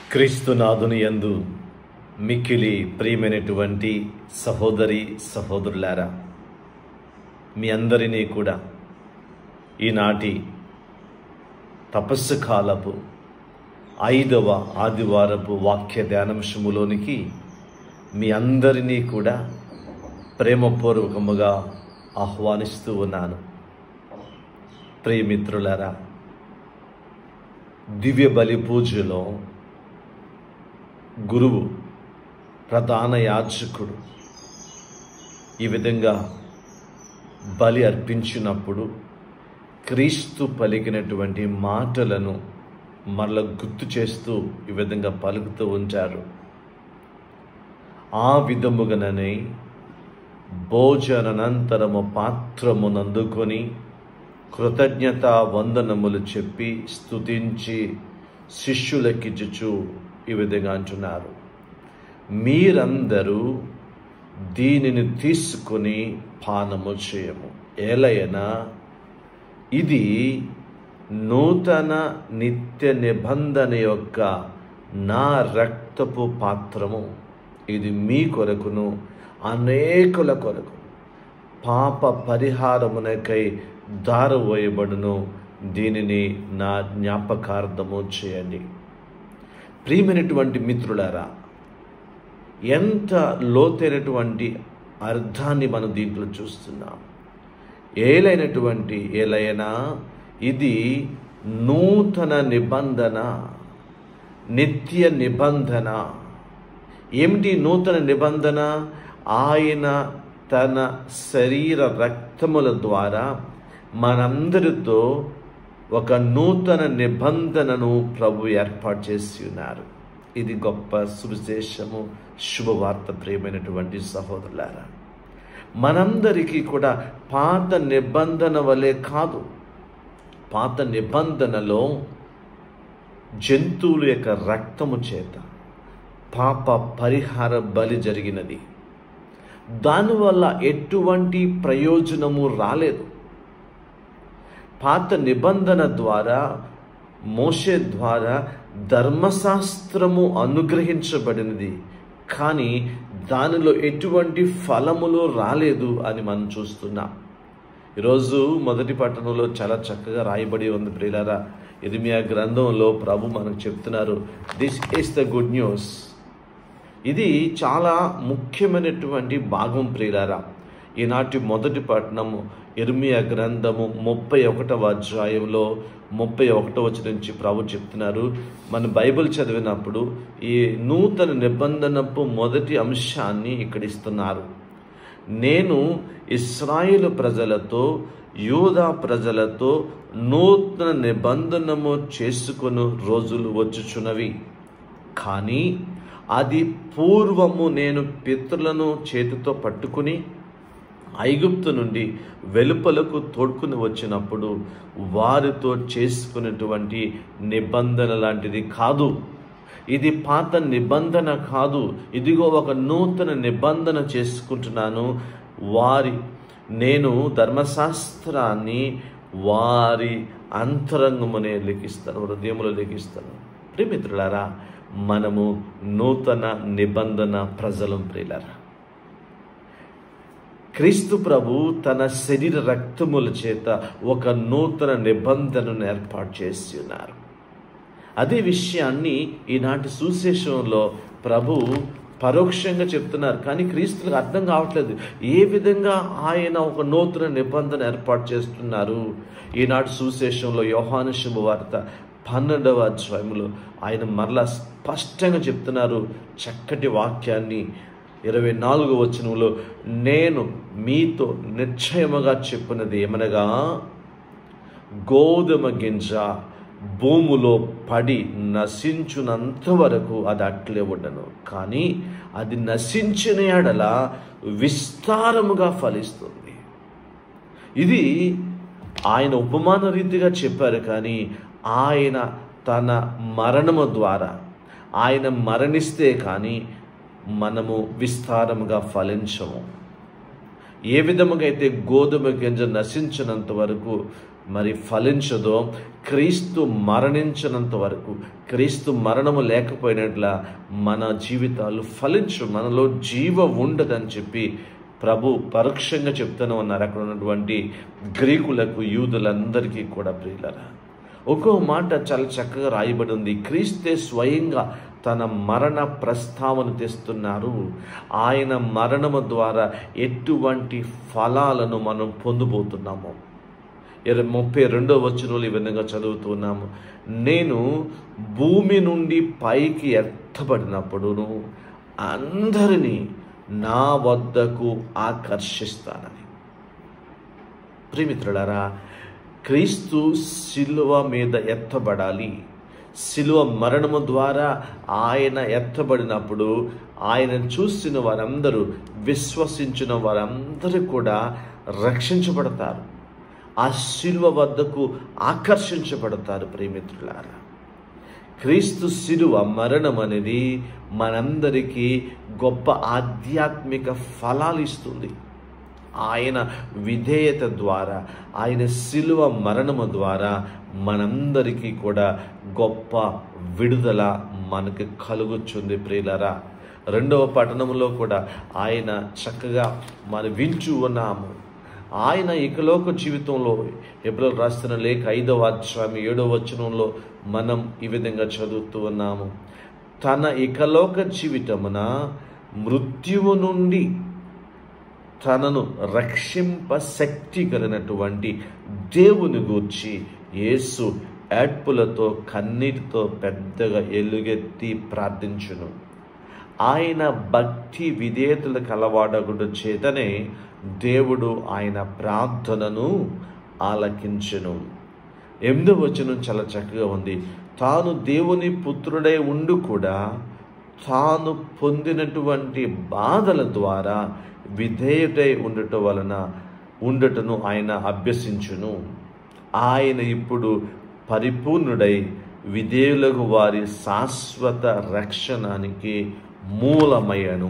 క్రీస్తునాథుని యందు మిక్కిలి ప్రియమైనటువంటి సహోదరి సహోదరులారా మీ అందరినీ కూడా ఈనాటి తపస్సు కాలపు ఐదవ ఆదివారపు వాక్య ధ్యానాంశములోనికి మీ అందరినీ కూడా ప్రేమపూర్వకముగా ఆహ్వానిస్తూ ఉన్నాను ప్రియమిత్రులారా దివ్య బలి పూజలో గురువు ప్రధాన యాజకుడు ఈ విధంగా బలి అర్పించినప్పుడు క్రీస్తు పలికినటువంటి మాటలను మరల గుర్తు చేస్తూ ఈ విధంగా పలుకుతూ ఉంచారు ఆ విధముగాననే భోజనంతరము పాత్రమునందుకొని కృతజ్ఞత వందనములు చెప్పి స్తుతించి శిష్యులకిచ్చుచు ఈ విధంగా అంటున్నారు మీరందరూ దీనిని తీసుకుని పానము చేయము ఏలయనా ఇది నూతన నిత్య నిబంధన యొక్క నా రక్తపు పాత్రము ఇది మీ కొరకును అనేకుల కొరకు పాప పరిహారమునకై దారవేయబడును దీనిని నా జ్ఞాపకార్థము చేయండి ప్రియమైనటువంటి మిత్రులారా ఎంత లోతైనటువంటి అర్థాన్ని మనం దీంట్లో చూస్తున్నాం ఏలైనటువంటి ఏలైనా ఇది నూతన నిబంధన నిత్య నిబంధన ఏమిటి నూతన నిబంధన ఆయన తన శరీర రక్తముల ద్వారా మనందరితో ఒక నూతన నిబంధనను ప్రభు ఏర్పాటు చేసి ఉన్నారు ఇది గొప్ప సువిశేషము శుభవార్త ప్రియమైనటువంటి సహోదరులారా మనందరికీ కూడా పాత నిబంధన వలె కాదు పాత నిబంధనలో జంతువుల యొక్క రక్తము చేత పాప పరిహార బలి జరిగినది దానివల్ల ఎటువంటి ప్రయోజనము రాలేదు పాత నిబంధన ద్వారా మోషే ద్వారా ధర్మశాస్త్రము అనుగ్రహించబడినది కానీ దానిలో ఎటువంటి ఫలములు రాలేదు అని మనం చూస్తున్నాం ఈరోజు మొదటి పట్టణంలో చాలా చక్కగా రాయబడి ఉంది ప్రియులారా ఇరిమియా గ్రంథంలో ప్రభు మనకు చెప్తున్నారు this is the good news ఇది చాలా ముఖ్యమైనటువంటి భాగం ప్రియులారా ఈనాటి మొదటి పట్టణము ఇర్మియా గ్రంథము ముప్పై ఒకటవ అధ్యాయంలో ముప్పై ఒకటవ వచ్చి నుంచి ప్రభు చెప్తున్నారు మన బైబిల్ చదివినప్పుడు ఈ నూతన నిబంధనపు మొదటి అంశాన్ని ఇక్కడ ఇస్తున్నారు నేను ఇస్రాయేల్ ప్రజలతో యూదా ప్రజలతో నూతన నిబంధనము చేసుకుని రోజులు వచ్చుచున్నవి కానీ అది పూర్వము నేను పితృలను చేతితో పట్టుకుని ఐగుప్తు నుండి వెలుపలకు తోడ్కుని వచ్చినప్పుడు వారితో చేసుకున్నటువంటి నిబంధన లాంటిది కాదు ఇది పాత నిబంధన కాదు ఇదిగో ఒక నూతన నిబంధన చేసుకుంటున్నాను వారి నేను ధర్మశాస్త్రాన్ని వారి అంతరంగమునే లెక్కిస్తాను హృదయములో లెక్కిస్తాను ప్రియమిత్రులారా మనము నూతన నిబంధన ప్రజలం ప్రియులారా క్రీస్తు ప్రభు తన శరీర రక్తముల చేత ఒక నూతన నిబంధనను ఏర్పాటు చేసి ఉన్నారు అదే విషయాన్ని ఈనాటి సుశేషంలో ప్రభు పరోక్షంగా చెప్తున్నారు కానీ క్రీస్తులకు అర్థం కావట్లేదు ఏ విధంగా ఆయన ఒక నూతన నిబంధన ఏర్పాటు చేస్తున్నారు ఈనాటి సుశేషంలో యోహాను శుభవార్త పన్నెండవ అధ్యాయంలో ఆయన మరలా స్పష్టంగా చెప్తున్నారు చక్కటి వాక్యాన్ని ఇరవై నాలుగు వచనంలో నేను మీతో నిశ్చయముగా చెప్పినది ఏమనగా గోధుమ గింజ భూములో పడి నశించునంత వరకు అది అట్లే ఉండను కానీ అది నశించిన ఎడల విస్తారముగా ఫలిస్తుంది ఇది ఆయన ఉపమాన రీతిగా చెప్పారు కానీ ఆయన తన మరణము ద్వారా ఆయన మరణిస్తే కానీ మనము విస్తారముగా ఫలించము ఏ విధముగా అయితే గోధుమ గింజ నశించినంత వరకు మరి ఫలించదో క్రీస్తు మరణించినంత వరకు క్రీస్తు మరణము లేకపోయినట్ల మన జీవితాలు ఫలించు మనలో జీవ ఉండదని చెప్పి ప్రభు పరోక్షంగా చెప్తూనే ఉన్నారు అక్కడ ఉన్నటువంటి గ్రీకులకు యూదులందరికీ కూడా ప్రియులరా ఒక్కో మాట చాలా చక్కగా రాయబడి ఉంది క్రీస్తే స్వయంగా తన మరణ ప్రస్తావన తెస్తున్నారు ఆయన మరణము ద్వారా ఎటువంటి ఫలాలను మనం పొందబోతున్నాము ఇరవై ముప్పై రెండో వచనంలో ఈ విధంగా చదువుతున్నాము నేను భూమి నుండి పైకి ఎత్తబడినప్పుడును అందరినీ నా వద్దకు ఆకర్షిస్తానని ప్రియమిత్రులారా క్రీస్తు శిలువ మీద ఎత్తబడాలి శిలువ మరణము ద్వారా ఆయన ఎత్తబడినప్పుడు ఆయన చూసిన వారందరూ విశ్వసించిన వారందరూ కూడా రక్షించబడతారు ఆ శిలువ వద్దకు ఆకర్షించబడతారు ప్రేమిత్రులారా క్రీస్తు శిలువ మరణం అనేది మనందరికీ గొప్ప ఆధ్యాత్మిక ఫలాలు ఇస్తుంది ఆయన విధేయత ద్వారా ఆయన శిలువ మరణము ద్వారా మనందరికీ కూడా గొప్ప విడుదల మనకి కలుగుచుంది ప్రియులరా రెండవ పట్టణంలో కూడా ఆయన చక్కగా మనం వింటూ ఉన్నాము ఆయన ఇకలోక జీవితంలో ఎప్పుడు రాస్తున్న లేఖ ఐదవ అధ్యాయం ఏడవ వచనంలో మనం ఈ విధంగా చదువుతూ ఉన్నాము తన ఇకలోక జీవితమున మృత్యువు నుండి తనను రక్షింప శక్తి కలిగినటువంటి దేవుని గూర్చి యేసు ఏడ్పులతో కన్నీటితో పెద్దగా ఎలుగెత్తి ప్రార్థించును ఆయన భక్తి విధేయతలు కలవాడగుడు చేతనే దేవుడు ఆయన ప్రార్థనను ఆలకించును ఎనిమిదో వచనం చాలా చక్కగా ఉంది తాను దేవుని పుత్రుడై ఉండు కూడా తాను పొందినటువంటి బాధల ద్వారా విధేయుడై ఉండటం వలన ఉండటను ఆయన అభ్యసించును ఆయన ఇప్పుడు పరిపూర్ణుడై విధేయులకు వారి శాశ్వత రక్షణానికి మూలమయ్యను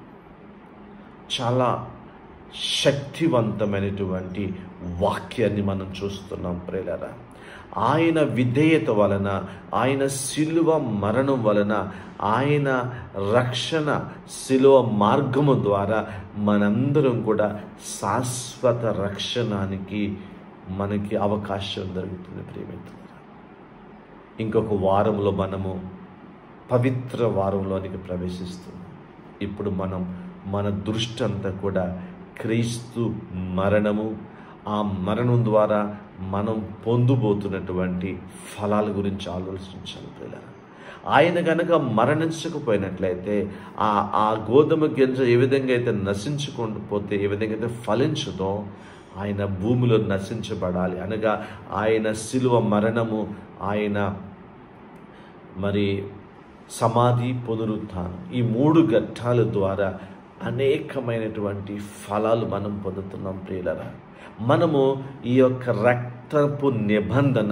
చాలా శక్తివంతమైనటువంటి వాక్యాన్ని మనం చూస్తున్నాం ప్రేలరా ఆయన విధేయత వలన ఆయన శిలువ మరణం వలన ఆయన రక్షణ శిలువ మార్గము ద్వారా మనందరం కూడా శాశ్వత రక్షణానికి మనకి అవకాశం దొరుకుతుంది ప్రేమితులారా ఇంకొక వారంలో మనము పవిత్ర వారంలోనికి ప్రవేశిస్తున్నాం ఇప్పుడు మనం మన దృష్టి అంతా కూడా క్రీస్తు మరణము ఆ మరణం ద్వారా మనం పొందుబోతున్నటువంటి ఫలాల గురించి ఆలోచించాలి పిల్లలు ఆయన కనుక మరణించకపోయినట్లయితే ఆ ఆ గోధుమ గింజ ఏ విధంగా అయితే నశించుకుంటూ పోతే ఏ విధంగా అయితే ఫలించదో ఆయన భూమిలో నశించబడాలి అనగా ఆయన శిలువ మరణము ఆయన మరి సమాధి పునరుత్థానం ఈ మూడు ఘట్టాల ద్వారా అనేకమైనటువంటి ఫలాలు మనం పొందుతున్నాం ప్రియులరా మనము ఈ యొక్క రక్తపు నిబంధన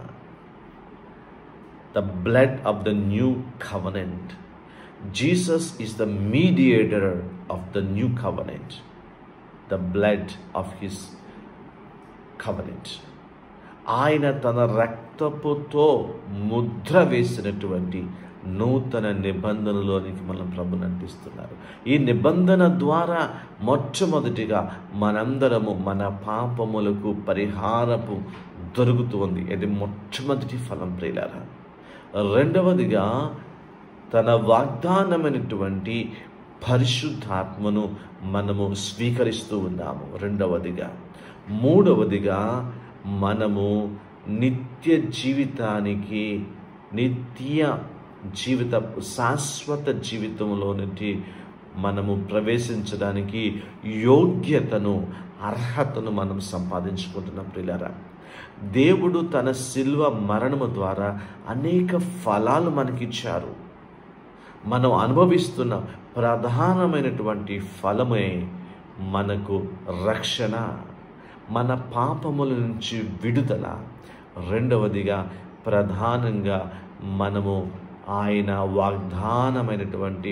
the blood of the new covenant Jesus is the mediator of the new covenant the blood of his covenant ఆయన తన రక్తపుతో ముద్ర వేసినటువంటి నూతన నిబంధనలోనికి మనం ప్రభు నడిపిస్తున్నారు ఈ నిబంధన ద్వారా మొట్టమొదటిగా మనందరము మన పాపములకు పరిహారపు దొరుకుతుంది ఇది మొట్టమొదటి ఫలం ప్రియులారా రెండవదిగా తన వాగ్దానమైనటువంటి పరిశుద్ధాత్మను మనము స్వీకరిస్తూ ఉన్నాము రెండవదిగా మూడవదిగా మనము నిత్య జీవితానికి నిత్య జీవిత శాశ్వత జీవితంలో నుండి మనము ప్రవేశించడానికి యోగ్యతను అర్హతను మనం సంపాదించుకుంటున్నాం ప్రియులారా దేవుడు తన శిల్వ మరణము ద్వారా అనేక ఫలాలు మనకిచ్చారు మనం అనుభవిస్తున్న ప్రధానమైనటువంటి ఫలమే మనకు రక్షణ మన పాపముల నుంచి విడుదల రెండవదిగా ప్రధానంగా మనము ఆయన వాగ్దానమైనటువంటి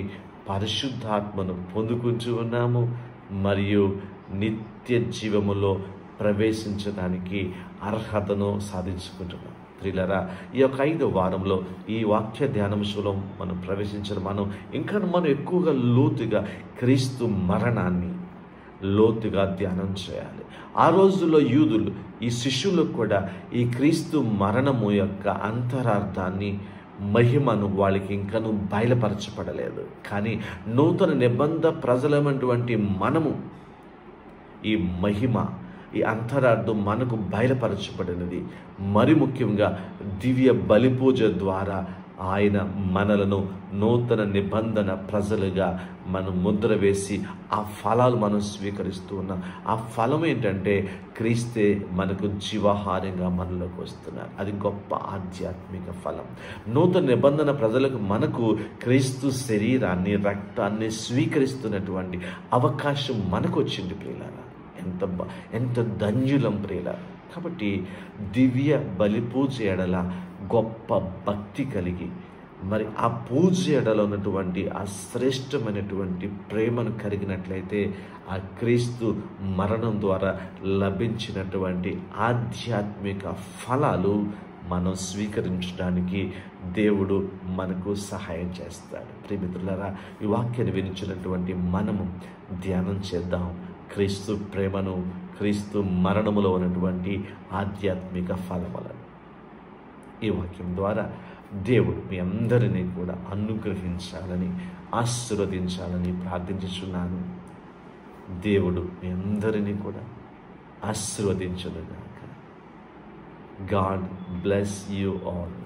పరిశుద్ధాత్మను పొందుకుంటూ ఉన్నాము మరియు నిత్య జీవములో ప్రవేశించడానికి అర్హతను సాధించుకుంటున్నాం ప్రియులరా ఈ యొక్క ఐదు వారంలో ఈ వాక్య ధ్యానాంశంలో మనం ప్రవేశించిన మనం ఇంకా మనం ఎక్కువగా లోతుగా క్రీస్తు మరణాన్ని లోతుగా ధ్యానం చేయాలి ఆ రోజుల్లో యూదులు ఈ శిష్యులకు కూడా ఈ క్రీస్తు మరణము యొక్క అంతరార్థాన్ని మహిమను వాళ్ళకి ఇంకనూ బయలుపరచబడలేదు కానీ నూతన నిబంధ ప్రజలమైనటువంటి మనము ఈ మహిమ ఈ అంతరార్థం మనకు బయలుపరచబడినది మరి ముఖ్యంగా దివ్య బలిపూజ ద్వారా ఆయన మనలను నూతన నిబంధన ప్రజలుగా మనం ముద్ర వేసి ఆ ఫలాలు మనం స్వీకరిస్తూ ఉన్నాం ఆ ఫలం ఏంటంటే క్రీస్తే మనకు జీవాహారంగా మనలోకి వస్తున్నారు అది గొప్ప ఆధ్యాత్మిక ఫలం నూతన నిబంధన ప్రజలకు మనకు క్రీస్తు శరీరాన్ని రక్తాన్ని స్వీకరిస్తున్నటువంటి అవకాశం మనకు వచ్చింది ప్రియులారా ఎంత బ- ఎంత ధన్యులం ప్రియుల కాబట్టి దివ్య బలి పూజ ఎడల గొప్ప భక్తి కలిగి మరి ఆ పూజ ఎడల ఉన్నటువంటి ఆ శ్రేష్టమైనటువంటి ప్రేమను కలిగినట్లయితే ఆ క్రీస్తు మరణం ద్వారా లభించినటువంటి ఆధ్యాత్మిక ఫలాలు మనం స్వీకరించడానికి దేవుడు మనకు సహాయం చేస్తాడు ప్రియమిత్రులారా ఈ వాక్యాన్ని వినిచినటువంటి మనము ధ్యానం చేద్దాం క్రీస్తు ప్రేమను క్రీస్తు మరణములో ఉన్నటువంటి ఆధ్యాత్మిక ఫలములను ఈ వాక్యం ద్వారా దేవుడు మీ అందరినీ కూడా అనుగ్రహించాలని ఆశీర్వదించాలని ప్రార్థించుచున్నాను దేవుడు మీ అందరినీ కూడా ఆశీర్వదించునుగాక గాడ్ బ్లెస్ యూ ఆల్